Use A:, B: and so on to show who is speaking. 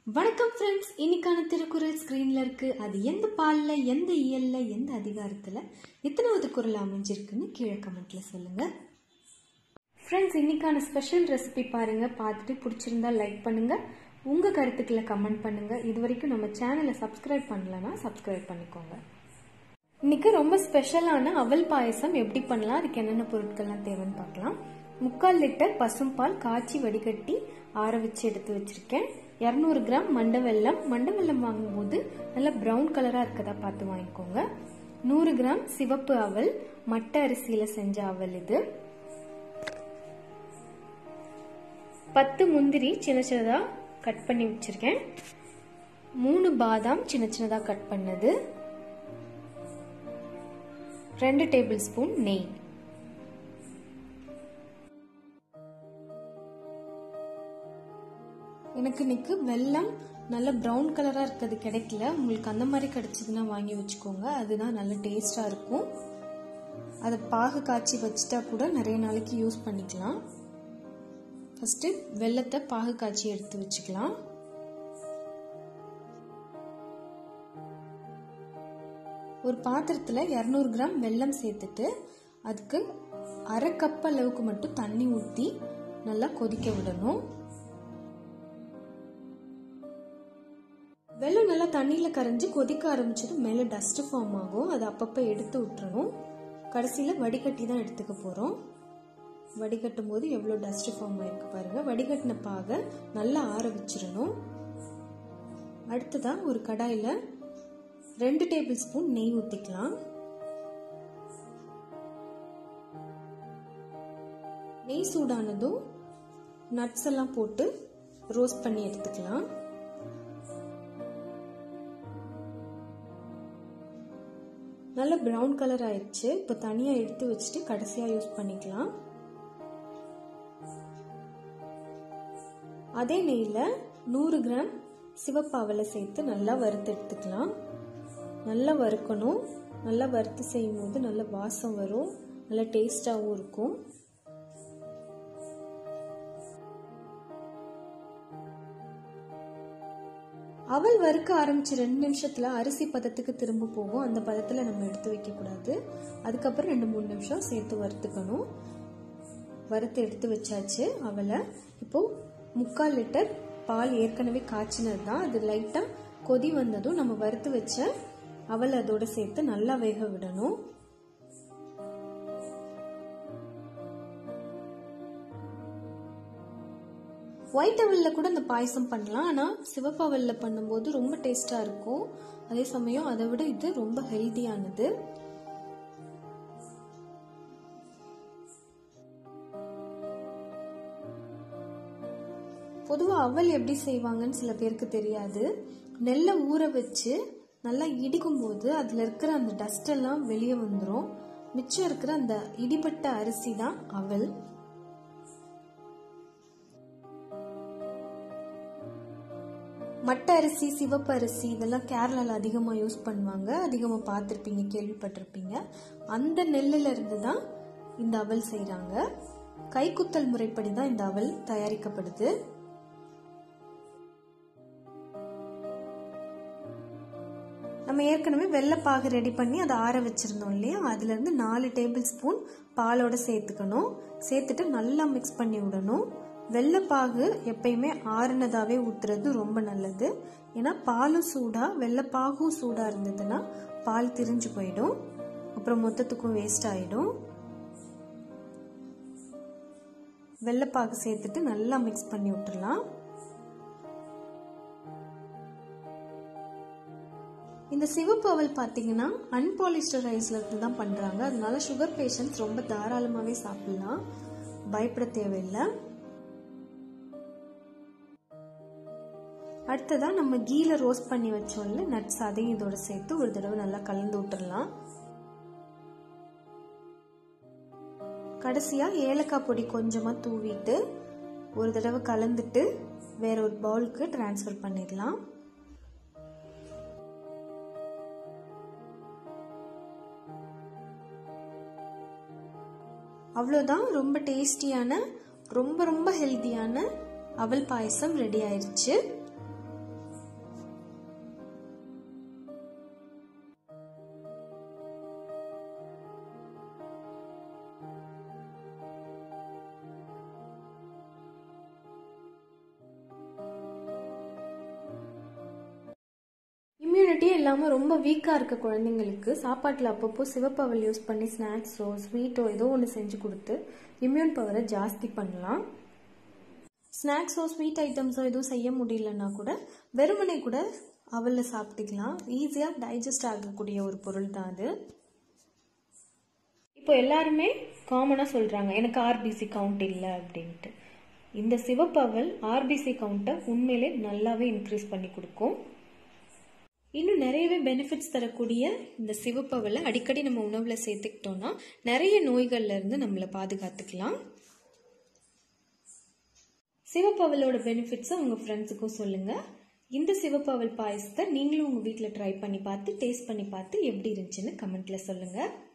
A: வணக்கம் ஃப்ரெண்ட்ஸ் இன்னைக்கான திருக்குறள் ஸ்க்ரீனில் இருக்கு அது எந்த பாலில் எந்த இயல்ல எந்த அதிகாரத்தில் எத்தனாவது குரல் அமைஞ்சிருக்குன்னு கீழே கமெண்ட்ல சொல்லுங்க ஃப்ரெண்ட்ஸ் இன்னைக்கான ஸ்பெஷல் ரெசிபி பாருங்க பார்த்துட்டு பிடிச்சிருந்தா லைக் பண்ணுங்க உங்க கருத்துக்களை கமெண்ட் பண்ணுங்க இது வரைக்கும் நம்ம சேனலை சப்ஸ்கிரைப் பண்ணலன்னா சப்ஸ்கிரைப் பண்ணிக்கோங்க இன்னைக்கு ரொம்ப ஸ்பெஷலான அவல் பாயசம் எப்படி பண்ணலாம் அதுக்கு என்னென்ன பொருட்கள்லாம் தேவைன்னு பார்க்கலாம் முக்கால் லிட்டர் பசும்பால் காய்ச்சி வடிகட்டி ஆற வச்சு எடுத்து வச்சிருக்கேன் இரநூறு கிராம் மண்ட வெல்லம் மண்ட வெல்லம் வாங்கும்போது நல்லா ப்ரௌன் கலராக இருக்கதா பார்த்து வாங்கிக்கோங்க நூறு கிராம் சிவப்பு அவல் மட்டை அரிசியில் செஞ்ச அவல் இது பத்து முந்திரி சின்ன சின்னதாக கட் பண்ணி வச்சிருக்கேன் மூணு பாதாம் சின்ன சின்னதாக கட் பண்ணது ரெண்டு டேபிள் ஸ்பூன் நெய் எனக்கு இன்னைக்கு வெல்லம் நல்ல ப்ரௌன் கலராக இருக்கிறது கிடைக்கல உங்களுக்கு அந்த மாதிரி கிடைச்சதுன்னா வாங்கி வச்சுக்கோங்க அதுதான் நல்ல டேஸ்டாக இருக்கும் அதை பாகு காய்ச்சி வச்சுட்டா கூட நிறைய நாளைக்கு யூஸ் பண்ணிக்கலாம் ஃபஸ்ட்டு வெள்ளத்தை பாகு காய்ச்சி எடுத்து வச்சுக்கலாம் ஒரு பாத்திரத்தில் இரநூறு கிராம் வெல்லம் சேர்த்துட்டு அதுக்கு அரை கப் அளவுக்கு மட்டும் தண்ணி ஊற்றி நல்லா கொதிக்க விடணும் வெள்ளம் நல்லா தண்ணியில் கரைஞ்சி கொதிக்க ஆரம்பிச்சதும் மேலே டஸ்ட் ஃபார்ம் ஆகும் அதை அப்பப்போ எடுத்து விட்டுறணும் கடைசியில் வடிகட்டி தான் எடுத்துக்க போகிறோம் வடிகட்டும் போது எவ்வளோ டஸ்ட் ஃபார்ம் ஆயிருக்கு பாருங்க வடிகட்டின பாகை நல்லா ஆற வச்சிடணும் அடுத்ததாக ஒரு கடாயில் ரெண்டு டேபிள் ஸ்பூன் நெய் ஊற்றிக்கலாம் நெய் சூடானதும் நட்ஸ் எல்லாம் போட்டு ரோஸ்ட் பண்ணி எடுத்துக்கலாம் நல்ல ப்ரௌன் கலர் ஆயிடுச்சு இப்போ தனியாக எடுத்து வச்சுட்டு கடைசியாக யூஸ் பண்ணிக்கலாம் அதே நெய்யில் நூறு கிராம் சிவப்பாவலை சேர்த்து நல்லா வறுத்து எடுத்துக்கலாம் நல்லா வறுக்கணும் நல்லா வறுத்து செய்யும் போது நல்ல வாசம் வரும் நல்ல டேஸ்டாகவும் இருக்கும் அவல் வறுக்க ஆரம்பிச்சு ரெண்டு நிமிஷத்துல அரிசி பதத்துக்கு திரும்ப போகும் அந்த பதத்துல நம்ம எடுத்து வைக்க கூடாது அதுக்கப்புறம் ரெண்டு மூணு நிமிஷம் சேர்த்து வறுத்துக்கணும் வறுத்து எடுத்து வச்சாச்சு அவலை இப்போ முக்கால் லிட்டர் பால் ஏற்கனவே காய்ச்சினது தான் அது லைட்டா கொதி வந்ததும் நம்ம வறுத்து வச்ச அவல் அதோட சேர்த்து நல்லா வேக விடணும் ஒயிட் அவலில் கூட இந்த பாயசம் பண்ணலாம் ஆனால் சிவப்பு அவலில் பண்ணும்போது ரொம்ப டேஸ்டாக இருக்கும் அதே சமயம் அதை விட இது ரொம்ப ஹெல்த்தியானது பொதுவாக அவல் எப்படி செய்வாங்கன்னு சில பேருக்கு தெரியாது நெல்லை ஊற வச்சு நல்லா இடிக்கும் போது அதில் இருக்கிற அந்த டஸ்ட் எல்லாம் வெளியே வந்துடும் மிச்சம் இருக்கிற அந்த இடிபட்ட அரிசி தான் அவல் மட்டை அரிசி சிவப்பு அரிசி இதெல்லாம் கேரளாவில் அதிகமாக யூஸ் பண்ணுவாங்க அதிகமாக பார்த்துருப்பீங்க கேள்விப்பட்டிருப்பீங்க அந்த நெல்லில் இருந்து தான் இந்த அவல் செய்கிறாங்க கைக்குத்தல் முறைப்படி தான் இந்த அவல் தயாரிக்கப்படுது நம்ம ஏற்கனவே வெள்ளைப்பாகு ரெடி பண்ணி அதை ஆற வச்சுருந்தோம் இல்லையா அதுலேருந்து நாலு டேபிள் ஸ்பூன் பாலோட சேர்த்துக்கணும் சேர்த்துட்டு நல்லா மிக்ஸ் பண்ணி விடணும் வெள்ளைப்பாகு எப்பயுமே ஆறுனதாகவே ஊற்றுறது ரொம்ப நல்லது ஏன்னா பாலும் சூடாக வெள்ளைப்பாகும் சூடாக இருந்ததுன்னா பால் திரிஞ்சு போயிடும் அப்புறம் மொத்தத்துக்கும் வேஸ்ட் ஆகிடும் வெள்ளைப்பாகு சேர்த்துட்டு நல்லா மிக்ஸ் பண்ணி விட்டுடலாம் இந்த சிவப்பு அவல் பார்த்தீங்கன்னா அன்பாலிஸ்டர் ரைஸ்ல இருந்து தான் பண்றாங்க அதனால சுகர் பேஷண்ட்ஸ் ரொம்ப தாராளமாகவே சாப்பிடலாம் பயப்பட தேவையில்லை அடுத்ததாக நம்ம கீல ரோஸ்ட் பண்ணி வச்சோம்ல நட்ஸ் அதையும் இதோட சேர்த்து ஒரு தடவை நல்லா கலந்து விட்டுடலாம் கடைசியாக ஏலக்காய் பொடி கொஞ்சமாக தூவிட்டு ஒரு தடவை கலந்துட்டு வேற ஒரு பவுலுக்கு டிரான்ஸ்ஃபர் பண்ணிடலாம் அவ்வளோதான் ரொம்ப டேஸ்டியான ரொம்ப ரொம்ப ஹெல்த்தியான அவல் பாயசம் ரெடி ஆயிடுச்சு இம்யூனிட்டியே இல்லாமல் ரொம்ப வீக்காக இருக்க குழந்தைங்களுக்கு சாப்பாட்டில் அப்பப்போ சிவப்பவல் யூஸ் பண்ணி ஸ்நாக்ஸோ ஸ்வீட்டோ ஏதோ ஒன்று செஞ்சு கொடுத்து இம்யூன் பவரை ஜாஸ்தி பண்ணலாம் ஸ்நாக்ஸோ ஸ்வீட் ஐட்டம்ஸோ எதுவும் செய்ய முடியலன்னா கூட வெறுமனே கூட அவலில் சாப்பிட்டுக்கலாம் ஈஸியாக டைஜஸ்ட் ஆகக்கூடிய ஒரு பொருள் தான் அது இப்போ எல்லாருமே காமனாக சொல்கிறாங்க எனக்கு ஆர்பிசி கவுண்ட் இல்லை அப்படின்ட்டு இந்த சிவப்பவல் ஆர்பிசி கவுண்ட்டை உண்மையிலே நல்லாவே இன்க்ரீஸ் பண்ணி கொடுக்கும் இன்னும் நிறையவே பெனிஃபிட்ஸ் தரக்கூடிய இந்த சிவப்பவலை அடிக்கடி நம்ம உணவில் சேர்த்துக்கிட்டோம்னா நிறைய நோய்கள்ல இருந்து நம்மளை பாதுகாத்துக்கலாம் சிவப்பவலோட பெனிஃபிட்ஸை உங்கள் ஃப்ரெண்ட்ஸுக்கும் சொல்லுங்கள் இந்த சிவப்பவல் பாயசத்தை நீங்களும் உங்கள் வீட்டில் ட்ரை பண்ணி பார்த்து டேஸ்ட் பண்ணி பார்த்து எப்படி இருந்துச்சுன்னு கமெண்ட்டில் சொல்லுங்கள்